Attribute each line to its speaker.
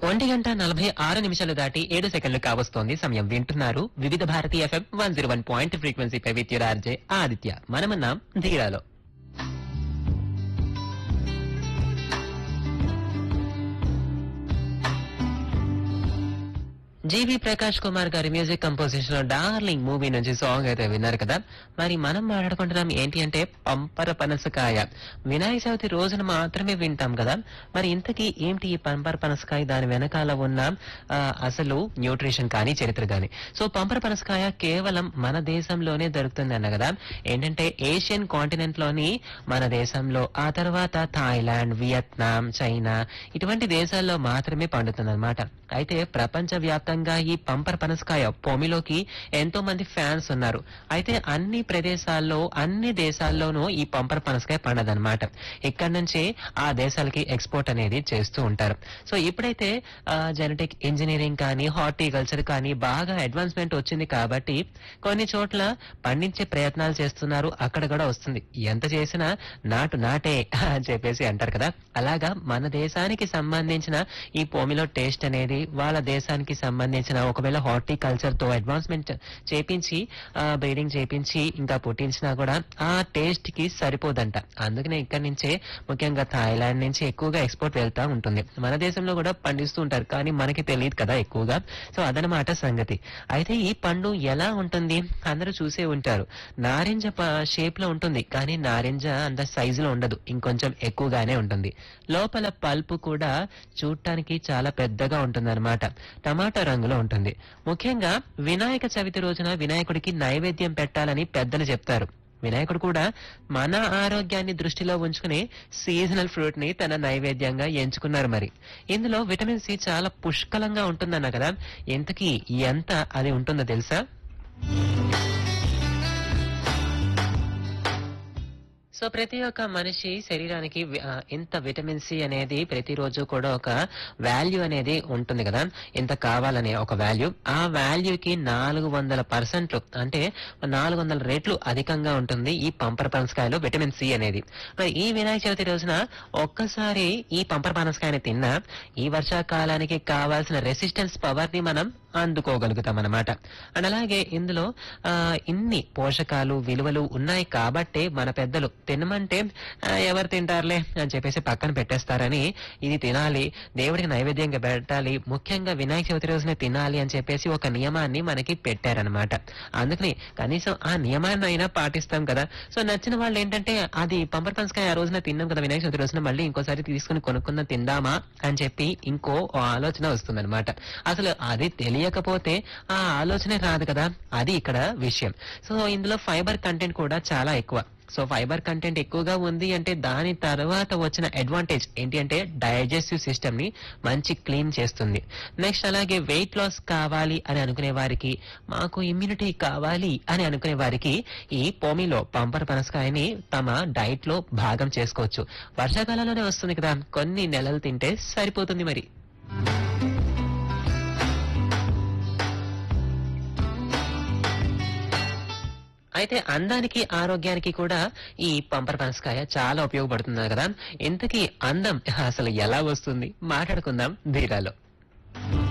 Speaker 1: ఒంటి గంట నలభై ఆరు నిమిషాలు దాటి ఏడు సెకండ్లు కావస్తోంది సమయం వింటున్నారు వివిధ భారతీయ FM one zero one point ఫ్రీక్వెన్సీపై విద్యురార్జే ఆదిత్య మనమన్నాం ధీరాలో జీవి ప్రకాష్ కుమార్ గారి మ్యూజిక్ కంపోజిషన్ లో డార్లింగ్ మూవీ నుంచి సాంగ్ అయితే విన్నారు కదా మరి మనం మాట్లాడుకుంటున్నాం ఏంటి అంటే పంపర పనసకాయ వినాయక చవితి రోజున మాత్రమే వింటాం కదా మరి ఇంతకీ ఏంటి ఈ పంపర పనసకాయ దాని వెనకాల ఉన్న ఆ, అసలు న్యూట్రిషన్ కానీ చరిత్ర కానీ సో పంపర పనసకాయ కేవలం మన దేశంలోనే దొరుకుతుంది అన్న కదా ఏంటంటే ఏషియన్ కాంటినెంట్ లోని మన దేశంలో ఆ తర్వాత థాయిలాండ్ వియత్నాం చైనా ఇటువంటి దేశాల్లో మాత్రమే పండుతుంది అనమాట అయితే ప్రపంచ వ్యాప్తంగా ఈ పంపర్ పనసకాయ పొమిలోకి ఎంతో మంది ఫ్యాన్స్ ఉన్నారు అయితే అన్ని ప్రదేశాల్లో అన్ని దేశాల్లోనూ ఈ పంపర్ పనసకాయ పండదన్నమాట ఇక్కడ నుంచి ఆ దేశాలకి ఎక్స్పోర్ట్ అనేది చేస్తూ ఉంటారు సో ఇప్పుడైతే జెనెటిక్ ఇంజనీరింగ్ కానీ హార్టికల్చర్ కానీ బాగా అడ్వాన్స్మెంట్ వచ్చింది కాబట్టి కొన్ని చోట్ల పండించే ప్రయత్నాలు చేస్తున్నారు అక్కడ కూడా వస్తుంది ఎంత చేసినా నాటు నాటే అని చెప్పేసి అంటారు కదా అలాగా మన దేశానికి సంబంధించిన ఈ పోమిలో టేస్ట్ అనేది వాళ్ళ దేశానికి సంబంధించిన ఒకవేళ హార్టికల్చర్ తో అడ్వాన్స్మెంట్ చేపించి బ్రీడింగ్ చేపించి ఇంకా పుట్టించినా కూడా ఆ టేస్ట్ కి సరిపోదంట అందుకనే ఇక్కడి నుంచే ముఖ్యంగా థాయిలాండ్ నుంచి ఎక్కువగా ఎక్స్పోర్ట్ వెళ్తా ఉంటుంది మన దేశంలో కూడా పండిస్తూ ఉంటారు కానీ మనకి తెలియదు కదా ఎక్కువగా సో అదనమాట సంగతి అయితే ఈ పండు ఎలా ఉంటుంది అందరూ చూసే ఉంటారు నారింజ షేప్ లో ఉంటుంది కానీ నారింజ అంత సైజులో ఉండదు ఇంకొంచెం ఎక్కువగానే ఉంటుంది లోపల పల్పు కూడా చూడటానికి చాలా పెద్దగా ఉంటుంది టమాటా రంగులో ఉంటుంది ముఖ్యంగా వినాయక చవితి రోజున వినాయకుడికి నైవేద్యం పెట్టాలని పెద్దలు చెప్తారు వినాయకుడు కూడా మన ఆరోగ్యాన్ని దృష్టిలో ఉంచుకుని సీజనల్ ఫ్రూట్ ని తన నైవేద్యంగా ఎంచుకున్నారు మరి ఇందులో విటమిన్ సి చాలా పుష్కలంగా ఉంటుందన్న కదా ఎంతకీ ఎంత అది ఉంటుందో తెలుసా సో ప్రతి ఒక్క మనిషి శరీరానికి వి- ఆ, ఇంత విటమిన్ సి అనేది ప్రతిరోజు కూడా ఒక వాల్యూ అనేది ఉంటుంది కదా ఇంత కావాలనే ఒక వాల్యూ ఆ వాల్యూకి నాలుగు వందల పర్సెంట్లు అంటే నాలుగు వందల రేట్లు అధికంగా ఉంటుంది ఈ పంపర పనసకాయలో విటమిన్ సి అనేది మరి ఈ వినాయక చవితి రోజున ఒక్కసారి ఈ పంపర పనసకాయని తిన్నా ఈ వర్షాకాలానికి కావాల్సిన రెసిస్టెన్స్ పవర్ ని మనం అందుకోగలుగుతాం అనమాట అండ్ అలాగే ఇందులో ఆ, ఇన్ని పోషకాలు విలువలు ఉన్నాయి కాబట్టే మన పెద్దలు తినమంటే ఆ, ఎవరు తింటారులే అని చెప్పేసి పక్కన పెట్టేస్తారని ఇది తినాలి దేవుడికి నైవేద్యంగా పెట్టాలి ముఖ్యంగా వినాయక చవితి రోజున తినాలి అని చెప్పేసి ఒక నియమాన్ని మనకి పెట్టారనమాట అందుకని కనీసం ఆ నియమాన్ని అయినా పాటిస్తాం కదా సో నచ్చిన వాళ్ళు ఏంటంటే అది పంపర్ పనసకాయ ఆ రోజున తిన్నాం కదా వినాయక చవితి రోజున మళ్ళీ ఇంకోసారి తీసుకుని కొనుక్కుందాం తిందామా అని చెప్పి ఇంకో ఆలోచన వస్తుందన్నమాట అసలు అది తెలియకపోతే ఆ ఆలోచనే రాదు కదా అది ఇక్కడ విషయం సో ఇందులో ఫైబర్ కంటెంట్ కూడా చాలా ఎక్కువ సో ఫైబర్ కంటెంట్ ఎక్కువగా ఉంది అంటే దాని తర్వాత వచ్చిన అడ్వాంటేజ్ ఏంటి అంటే డైజెస్టివ్ సిస్టమ్ ని మంచి క్లీన్ చేస్తుంది నెక్స్ట్ అలాగే వెయిట్ లాస్ కావాలి అని అనుకునే వారికి మాకు ఇమ్యూనిటీ కావాలి అని అనుకునే వారికి ఈ పోమిలో పంపర్ పనసకాయని తమ డైట్ లో భాగం చేసుకోవచ్చు వర్షాకాలంలోనే వస్తుంది కదా కొన్ని నెలలు తింటే సరిపోతుంది మరి అయితే అందానికి ఆరోగ్యానికి కూడా ఈ పంపర్ పనసకాయ చాలా ఉపయోగపడుతుంది కదా ఇంతకీ అందం అసలు ఎలా వస్తుంది మాట్లాడుకుందాం ధీరాలో